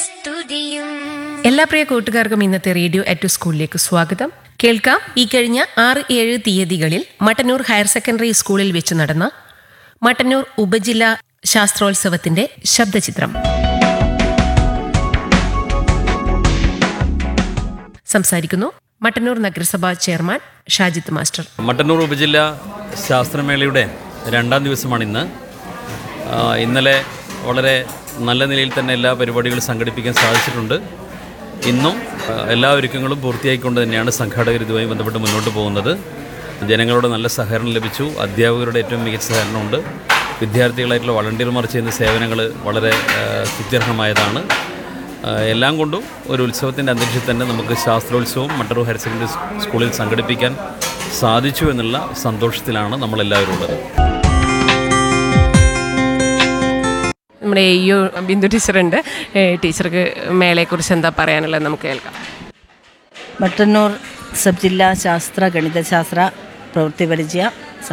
സ്തുതിയും എല്ലാ പ്രിയ കൂട്ടുകാർക്കും ഇന്നത്തെ റേഡിയോ അറ്റ് സ്കൂളിലേക്ക് സ്വാഗതം കേൾക്കാം ഈ കഴിഞ്ഞ ആറ് ഏഴ് തീയതികളിൽ മട്ടന്നൂർ ഹയർ സെക്കൻഡറി സ്കൂളിൽ വെച്ച് നടന്ന മട്ടന്നൂർ ഉപജില്ലാ ശാസ്ത്രോത്സവത്തിന്റെ ശബ്ദചിത്രം സംസാരിക്കുന്നു മട്ടന്നൂർ നഗരസഭാ ചെയർമാൻ ഷാജിത്ത് മാസ്റ്റർ മട്ടന്നൂർ ഉപജില്ല ശാസ്ത്രമേളയുടെ രണ്ടാം ദിവസമാണ് ഇന്ന് ആ, ഇന്നലെ വളരെ നല്ല നിലയിൽ തന്നെ എല്ലാ പരിപാടികളും സംഘടിപ്പിക്കാൻ സാധിച്ചിട്ടുണ്ട് ഇന്നും ആ, എല്ലാ ഒരുക്കങ്ങളും പൂർത്തിയായിക്കൊണ്ട് തന്നെയാണ് സംഘാടകർ ഇതുമായി ബന്ധപ്പെട്ട് മുന്നോട്ട് പോകുന്നത് ജനങ്ങളുടെ നല്ല സഹകരണം ലഭിച്ചു അധ്യാപകരുടെ ഏറ്റവും മികച്ച സഹകരണമുണ്ട് വിദ്യാർത്ഥികളായിട്ടുള്ള വളണ്ടിയർമാർ ചെയ്യുന്ന സേവനങ്ങൾ വളരെ ആ, സ്തുത്യർഹമായതാണ് ആ, എല്ലാം കൊണ്ടും ഒരു ഉത്സവത്തിൻ്റെ അന്തരീക്ഷത്തിൽ തന്നെ നമുക്ക് ശാസ്ത്രോത്സവം മട്ടന്നൂർ ഹയർ സെക്കൻഡറി സ്കൂളിൽ സംഘടിപ്പിക്കാൻ സാധിച്ചു എന്നുള്ള സന്തോഷത്തിലാണ് നമ്മളെല്ലാവരും ഉള്ളത് നമ്മുടെ യു ബിന്ദു ടീച്ചറുണ്ട് ഏ, ടീച്ചർക്ക് മേളയെക്കുറിച്ച് എന്താ പറയാനുള്ളത് നമുക്ക് കേൾക്കാം മട്ടന്നൂർ സബ് ജില്ലാ ശാസ്ത്ര ഗണിതശാസ്ത്ര പ്രവൃത്തി പരിചയ